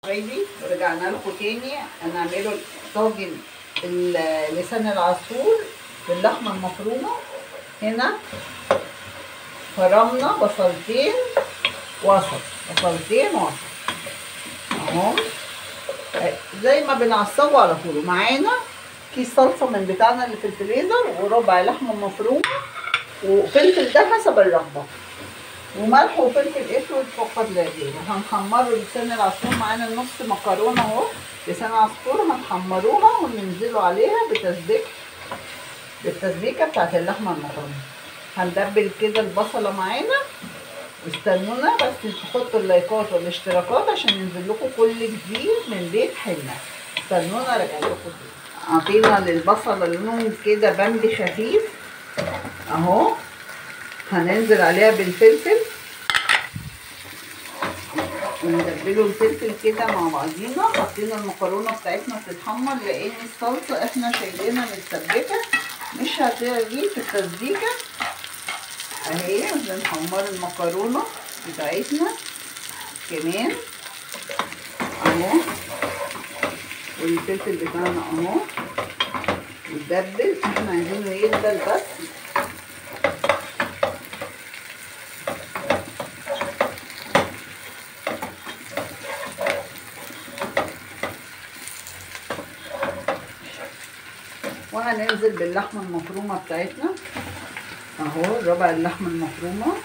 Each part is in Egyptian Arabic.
حبايبي رجعنا لكم تاني هنعمله طاجن ال- لسان العصفور باللحمه المفرومه هنا فرمنا بصلتين وسط بصلتين وسط اهو زي ما بنعصبه على طول معانا كيس صلصه من بتاعنا اللي في الفريزر وربع لحمه مفرومه وفلفل ده حسب الرغبه وملح وفلفل اسود فقط لا غير هنحمره لسان العصفور معانا نص مكرونه اهو لسان عصفور هنحمروها وننزلوا عليها بتسبيك بالتسبيكه بتاعت اللحمه المفرومه هندبل كده البصله معانا واستنونا بس تحطوا اللايكات والاشتراكات عشان ينزل لكم كل جديد من بيت حنه استنونا راجع لكم عطينا للبصله لون كده بامبي خفيف اهو هننزل عليها بالفلفل وندبله الفلفل كده مع بعضينا حطينا المكرونه بتاعتنا بتتحمر لان الصلصه احنا شايلينها متسبكه مش هتغلي في التسبيكه اهي بنحمر المكرونه بتاعتنا كمان اهو والفلفل بتاعنا اهو وتدبل احنا عايزينه يدبل بس وهننزل باللحمه المفرومه بتاعتنا اهو ربع اللحمه المفرومه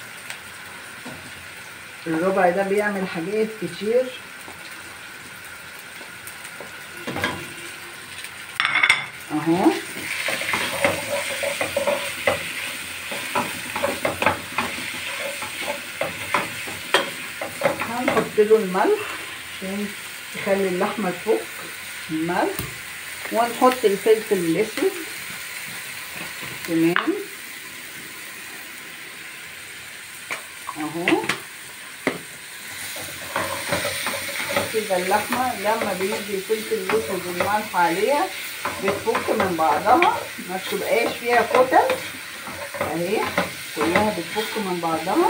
الربع ده بيعمل حاجات كتير اهو هنحط له الملح عشان يخلي اللحمه تفك الملح ونحط الفلفل الاسود تمام اهو كده اللحمه لما بيجي الفلفل الاسود والملح عليها بتفك من بعضها ما تبقاش فيها كتل اهي كلها بتفك من بعضها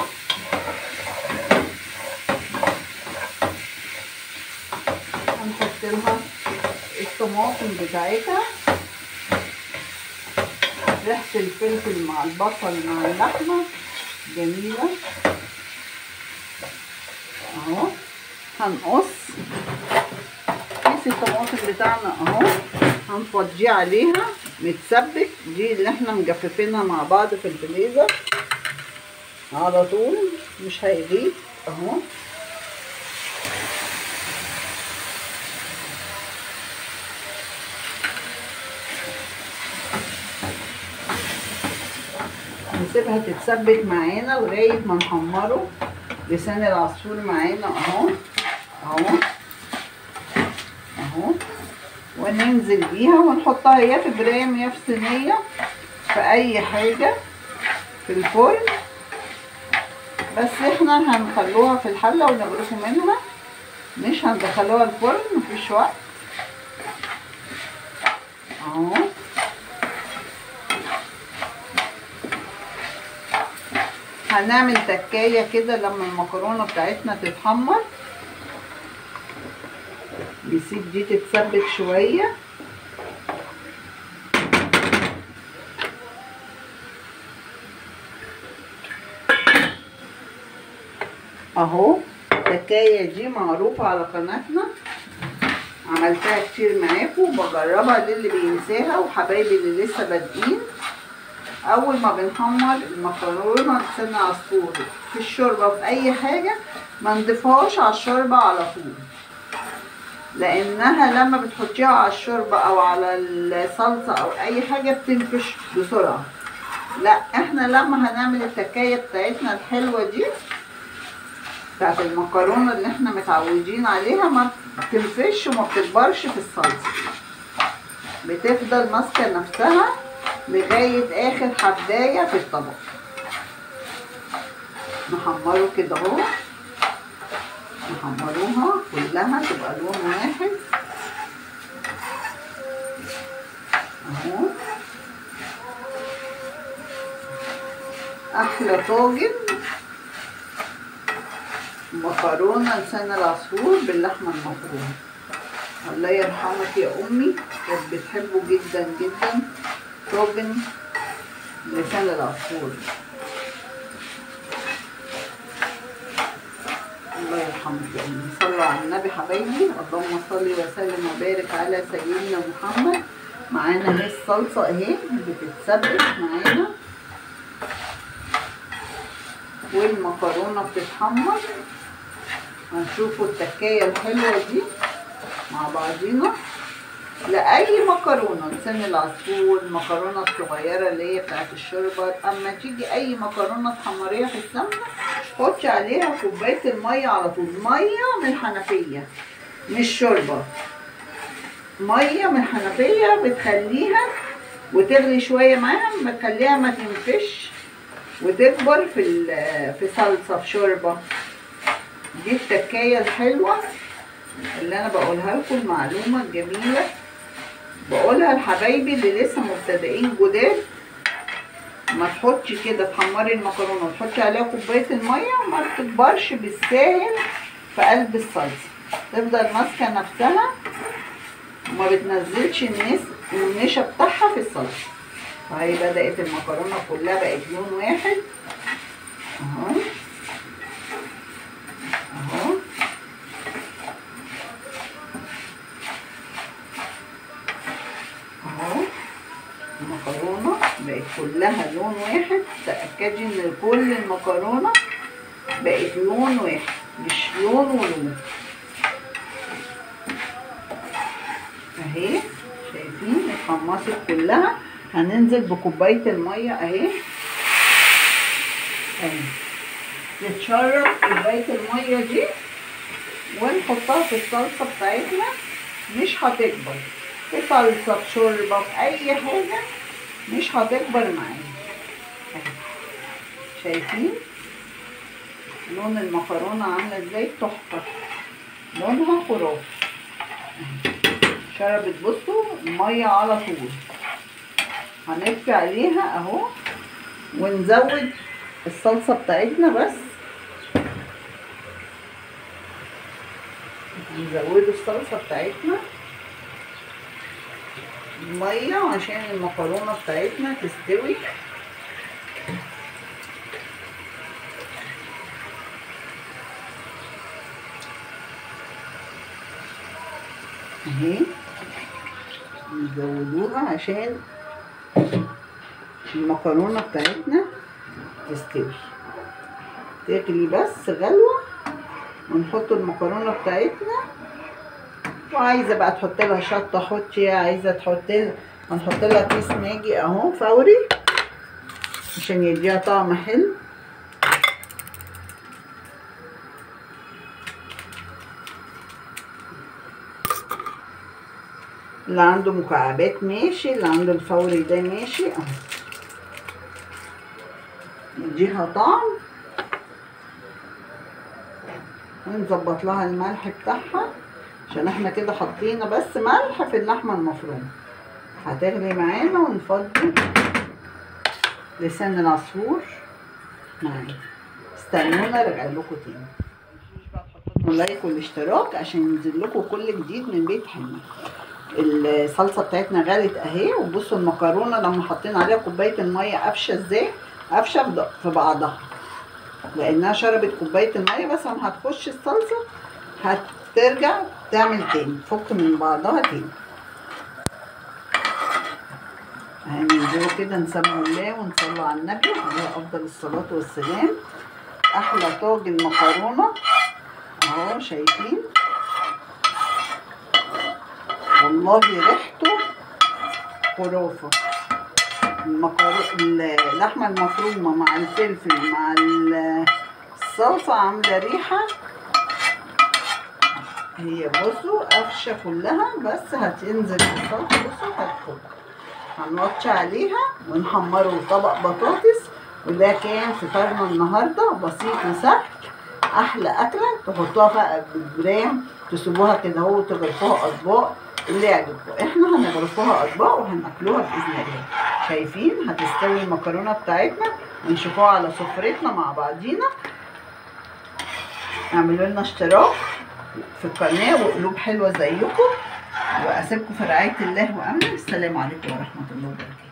هنحط لها الطماطم بتاعتها ريحة الفلفل مع البصل مع اللحمة جميلة اهو هنقص كيس الطماطم بتاعنا اهو هنفضيه عليها متسبك دي اللي احنا مجففينها مع بعض في الفريزر على طول مش هيغيب اهو نسيبها تتسبك معانا لغايه ما نحمره لسان العصفور معانا اهو اهو اهو وننزل بيها ونحطها يا في برام يا في صينيه في اي حاجه في الفرن بس احنا هنخلوها في الحله ونغرفوا منها مش هندخلوها الفرن مفيش وقت اهو هنعمل تكاية كده لما المكرونة بتاعتنا تتحمر نسيب دي تتسبك شوية اهو التكاية دي معروفة على قناتنا عملتها كتير معاكم وبجربها للي بينساها وحبايبي اللي لسه بادئين اول ما بنحمر المكرونه لسان عصفور في الشوربه في اي حاجه ما نضيفهاش على الشوربه على طول لانها لما بتحطيها على الشوربه او على الصلصه او اي حاجه بتنفش بسرعه لا احنا لما هنعمل التكايه بتاعتنا الحلوه دي بتاعت المكرونه اللي احنا متعودين عليها ما بتنفش وما بتكبرش في الصلصه بتفضل ماسكه نفسها لغاية آخر حباية في الطبق نحمره كده اهو نحمروها كلها تبقى لون واحد اهو احلى طاجن مكرونه لسان العصفور باللحمه المفرومه الله يرحمك يا امي كانت بتحبه جدا جدا طاجن لسان العصفور الله يرحمك يا امي صلوا على النبي حبايبي اللهم صل وسلم وبارك على سيدنا محمد معانا اهي الصلصه اهي بتتسبك معانا والمكرونه بتتحمر هنشوفوا التكايه الحلوه دي مع بعضينا لأي مكرونة لسان العصفور المكرونة الصغيرة اللي هي بتاعت الشوربة أما تيجي أي مكرونة تحمريها في السمنة حطي عليها كوباية المية على طول مية من الحنفية مش شوربة مية من الحنفية بتخليها وتغلي شوية معاها بتخليها ما تنفش وتكبر في ال- في صلصة في شوربة دي التكاية الحلوة اللي انا بقولها لكم المعلومة الجميلة بقولها لحبايبي اللي لسه مبتدئين جداد ما تحطش كده تحمري المكرونة وتحطي عليها كوباية المية ما تكبرش بالساهل في قلب الصلصة تفضل ماسكة نفسها وما بتنزلش النس النشا بتاعها في الصلصة فهي بدأت المكرونة كلها بقت لون واحد اهو اهو اهو المكرونة بقت كلها لون واحد تأكدي ان كل المكرونة بقت لون واحد مش لون ولون اهي شايفين اتحمصت كلها هننزل بكوباية المية اهي اهي تتشرب كوباية المية دي ونحطها في الصلصة بتاعتنا مش هتكبر في صلصة في شوربة في أي حاجة مش هتكبر معانا أهي. شايفين لون المكرونة عاملة ازاي تحفة لونها خرافي أهي. شربت بصوا المية على طول هنطفي عليها اهو ونزود الصلصة بتاعتنا بس نزودوا الصلصة بتاعتنا مية عشان المكرونة بتاعتنا تستوي اهي نزودوها عشان المكرونة بتاعتنا تستوي تغلي بس غلوة ونحط المكرونة بتاعتنا وعايزة بقى تحط لها شطة حطي عايزة تحط لها هنحط لها كيس ماجي اهو فوري عشان يديها طعم حلو اللي عنده مكعبات ماشي اللي عنده الفوري ده ماشي اهو نديها طعم ونظبط لها الملح بتاعها عشان احنا كده حطينا بس ملح في اللحمه المفرومه هتغلي معانا ونفضي لسان العصفور معانا استنونا ارجع لكم تاني متنسوش بقى تحطوا لنا لايك والاشتراك عشان ينزل لكم كل جديد من بيت حلمي الصلصه بتاعتنا غلت اهي وبصوا المكرونه لما حطينا عليها كوبايه الميه قافشه ازاي قافشه في ض- في بعضها لانها شربت كوبايه الميه بس لما هتخش الصلصه هترجع تعمل تاني تفك من بعضها تاني هننزله كده نسمي الله ونصلي على النبي عليه افضل الصلاه والسلام احلى طاجن مكرونه اهو شايفين والله ريحته خرافه المكرونه اللحمه المفرومه مع الفلفل مع ال- الصلصه عامله ريحه هي بصوا قفشه كلها بس هتنزل في الصلصه بصوا هتفك هنوطي عليها ونحمره في طبق بطاطس وده كان فطارنا النهارده بسيط وسهل احلى اكله تحطوها بقى بالجرام تسيبوها كده اهو وتغرفوها اطباق اللي يعجبكم احنا هنغرفوها اطباق وهناكلوها باذن الله شايفين هتستوي المكرونه بتاعتنا ونشوفوها على سفرتنا مع بعضينا اعملوا لنا اشتراك في القناه وقلوب حلوه زيكم واسيبكم في رعايه الله وامنه السلام عليكم ورحمه الله وبركاته